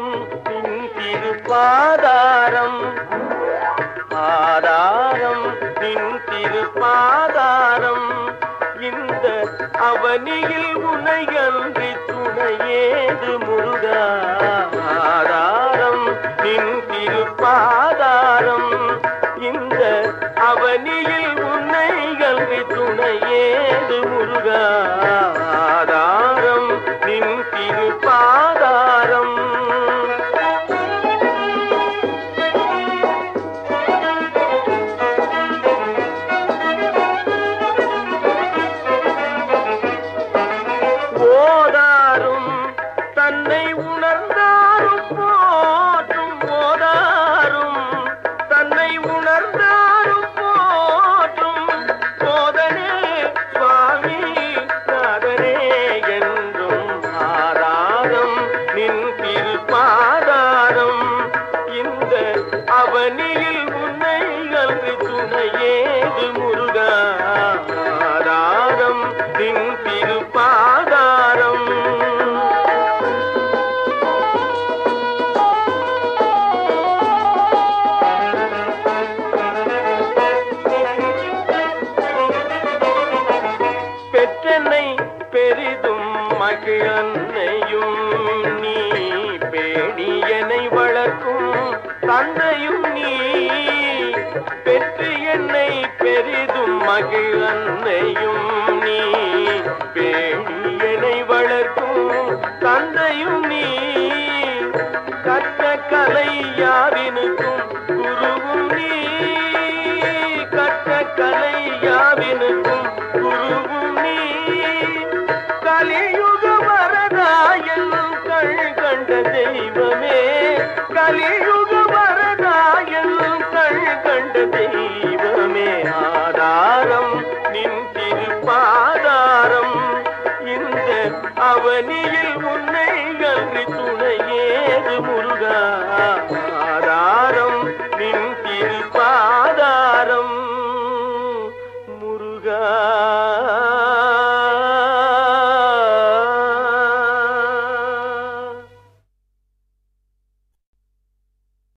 நின் திருப்பாதாரம் ஆதாரம் நின் திருப்பாதாரம் இந்த அவனியில் உனையன்றி துணையேது முருகா ஆதாரம் நின் திருப்பாதாரம் இந்த அவனியில் உன்னை அன்றி துணையேது முருகா ஆதாரம் நின் திருப்பாதாரம் ஓதாரும் தன்னை உணர்ந்தாரும் போற்றும் ஓதாரும் தன்னை உணர்ந்தாரும் போற்றும் போதனே சுவாமி நாதனே என்றும் ஆதாரம் நின் திருப்பாதாரம் இந்த அவனியில் உன்னை அன்று துணையேது முருகா ஆதாரம் நின் திருப்பாதாரம் பெற்றனை பெரிதும் மகிழன்னையும் நீ பேணியனை வளர்க்கும் தந்தையும் நீ பெற்று என்னை பெரிதும் மகிழன்னையும் நீ பேணியனை வளர்க்கும் தந்தையும் நீ கற்ற கலை யாவினுக்கும் குருவும் நீ கற்ற கலை யாவினுக்கும் குருவும் நீ கலியுக வரதாயன் கண் கண்ட தெய்வமே கலியுக வரதாயன் கண் கண்ட தெய்வமே ஆதாரம் நின் திருப்பாதாரம் இந்த அவனியில் உன்னை அன்றி துணையேது முருகா ஆதாரம் நின் திருப்பாதாரம்